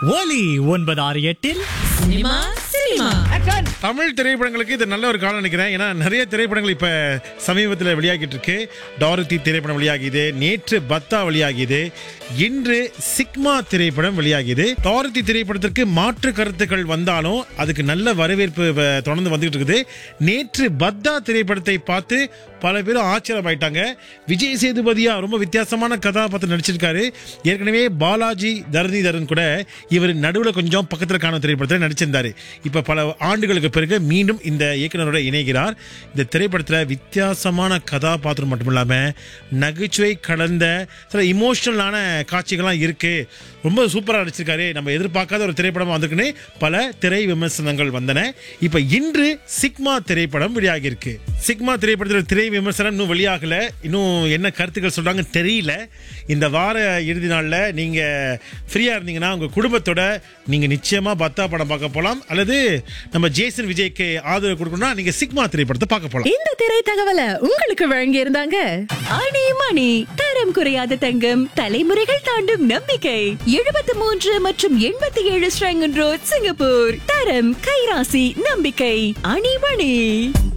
ஒலி ஒன்பது ஆறு எட்டில் சினிமா சினிமா தமிழ் திரைப்படங்களுக்கு இது நல்ல ஒரு காலம் நினைக்கிறேன் ஏன்னா நிறைய திரைப்படங்கள் இப்ப சமீபத்தில் வெளியாகிட்டு இருக்கு டாரதி திரைப்படம் வெளியாகியது நேற்று பத்தா வெளியாகியது இன்று சிக்மா திரைப்படம் வெளியாகியது டாரதி திரைப்படத்திற்கு மாற்று கருத்துக்கள் வந்தாலும் அதுக்கு நல்ல வரவேற்பு வ- தொடர்ந்து வந்துகிட்டு இருக்குது நேற்று பத்தா திரைப்படத்தை பார்த்து பல பேரும் ஆச்சரியமாயிட்டாங்க விஜய் சேதுபதியா ரொம்ப வித்தியாசமான கதாபாத்திரம் நடிச்சிருக்காரு ஏற்கனவே பாலாஜி தரணிதரன் கூட இவர் நடுவில் கொஞ்சம் பக்கத்தில் காணும் திரைப்படத்தில் நடிச்சிருந்தாரு இப்ப பல ஆண்டுகளுக்கு பிறகு மீண்டும் இந்த இயக்குனரோட இணைகிறார் இந்த திரைப்படத்தில் வித்தியாசமான கதாபாத்திரம் மட்டும் இல்லாம நகைச்சுவை கலந்த சில இமோஷனலான காட்சிகள்லாம் இருக்கு ரொம்ப சூப்பரா நடிச்சிருக்காரு நம்ம எதிர்பார்க்காத ஒரு திரைப்படம் வந்திருக்குன்னு பல திரை விமர்சனங்கள் வந்தன இப்ப இன்று சிக்மா திரைப்படம் வெளியாகி இருக்கு சிக்மா திரைப்படத்தில் திரை விமர்சனம் இன்னும் வெளியாகல இன்னும் என்ன கருத்துக்கள் சொல்றாங்க தெரியல இந்த வார இறுதி நாள்ல நீங்க ஃப்ரீயா இருந்தீங்கன்னா உங்க குடும்பத்தோட நீங்க நிச்சயமா பத்தா படம் பார்க்க போலாம் அல்லது நம்ம ஜேசன் விஜய்க்கு ஆதரவு கொடுக்கணும்னா நீங்க சிக்மா திரைப்படத்தை பார்க்க போலாம் இந்த திரை தகவலை உங்களுக்கு வழங்கி இருந்தாங்க அணி மணி தரம் குறையாத தங்கம் தலைமுறைகள் தாண்டும் நம்பிக்கை எழுபத்தி மூன்று மற்றும் எண்பத்தி ஏழு ஸ்ரங்கன் ரோட் சிங்கப்பூர் தரம் கைராசி நம்பிக்கை அணி மணி